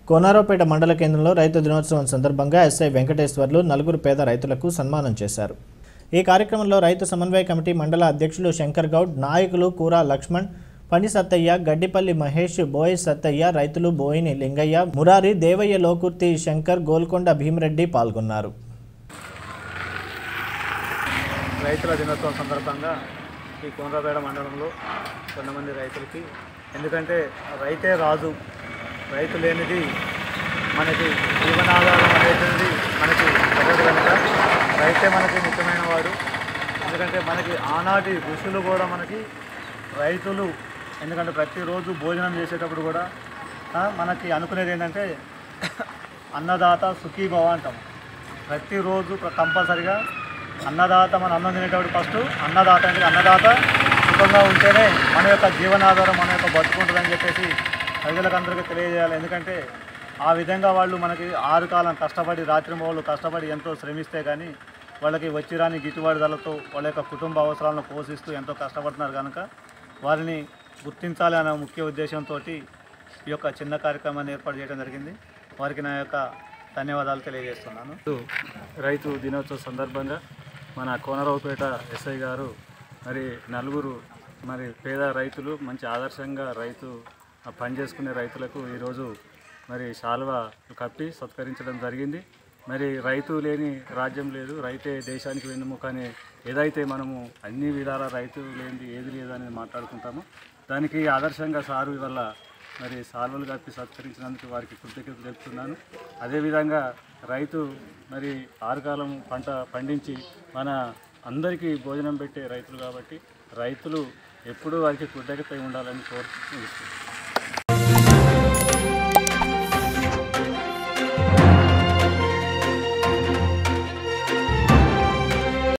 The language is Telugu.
కోనారావుపేట మండల కేంద్రంలో రైతు దినోత్సవం సందర్భంగా ఎస్ఐ వెంకటేశ్వర్లు నలుగురు పేద రైతులకు సన్మానం చేశారు ఈ కార్యక్రమంలో రైతు సమన్వయ కమిటీ మండల అధ్యక్షులు శంకర్ గౌడ్ నాయకులు కూరా లక్ష్మణ్ పని సత్తయ్య గడ్డిపల్లి మహేష్ బోయ్ సత్తయ్య రైతులు బోయిని లింగయ్య మురారి దేవయ్య లోకుర్తి శంకర్ గోల్కొండ భీమరెడ్డి పాల్గొన్నారు రైతుల దినోత్సవం సందర్భంగా ఈ కోనరాపేట మండలంలో కొంతమంది రైతులకి ఎందుకంటే రైతే రాజు రైతు లేనిది మనకి జీవనాధారం అనేది మనకి జరగదు కనుక రైతే మనకి ముఖ్యమైన వాడు ఎందుకంటే మనకి ఆనాటి ఋషులు కూడా మనకి రైతులు ఎందుకంటే ప్రతిరోజు భోజనం చేసేటప్పుడు కూడా ఆ, మనకి అనుకునేది ఏంటంటే అన్నదాత సుఖీభవ అంటాం ప్రతిరోజు కంపల్సరిగా అన్నదాత మన అన్నం తినేటప్పుడు ఫస్ట్ అన్నదాత అంటే అన్నదాత సుఖంగా ఉంటేనే మన యొక్క జీవనాధారం మన యొక్క బతుకుంటుందని చెప్పేసి ప్రజలకు అందరికీ తెలియజేయాలి ఎందుకంటే ఆ విధంగా వాళ్ళు మనకి ఆరు కాలం కష్టపడి రాత్రి వాళ్ళు కష్టపడి ఎంతో శ్రమిస్తే కానీ వాళ్ళకి వచ్చి రాని గిట్టుబాటు ధరలతో వాళ్ళ యొక్క కుటుంబ అవసరాలను పోషిస్తూ ఎంతో కష్టపడుతున్నారు కనుక వారిని గుర్తించాలి అనే ముఖ్య ఉద్దేశంతో ఈ యొక్క చిన్న కార్యక్రమాన్ని ఏర్పాటు చేయడం జరిగింది వారికి నా యొక్క ధన్యవాదాలు తెలియజేస్తున్నాను రైతు దినోత్సవ సందర్భంగా మన కోనరావుపేట ఎస్ఐ గారు మరి నలుగురు మరి పేద రైతులు మంచి ఆదర్శంగా రైతు ఆ పని చేసుకునే రైతులకు ఈరోజు మరి శాలువ కప్పి సత్కరించడం జరిగింది మరి రైతు లేని రాజ్యం లేదు రైతే దేశానికి వెన్నుముక అని ఏదైతే మనము అన్ని విధాల రైతు లేనిది ఏది లేదు అనేది మాట్లాడుకుంటామో దానికి ఆదర్శంగా సారు వల్ల మరి సాల్వలు కప్పి సత్కరించినందుకు వారికి కృతజ్ఞతలు తెలుపుతున్నాను అదేవిధంగా రైతు మరి ఆరుకాలం పంట పండించి మన అందరికీ భోజనం పెట్టే రైతులు కాబట్టి రైతులు ఎప్పుడూ వారికి కృతజ్ఞత ఉండాలని కోరుతున్నాను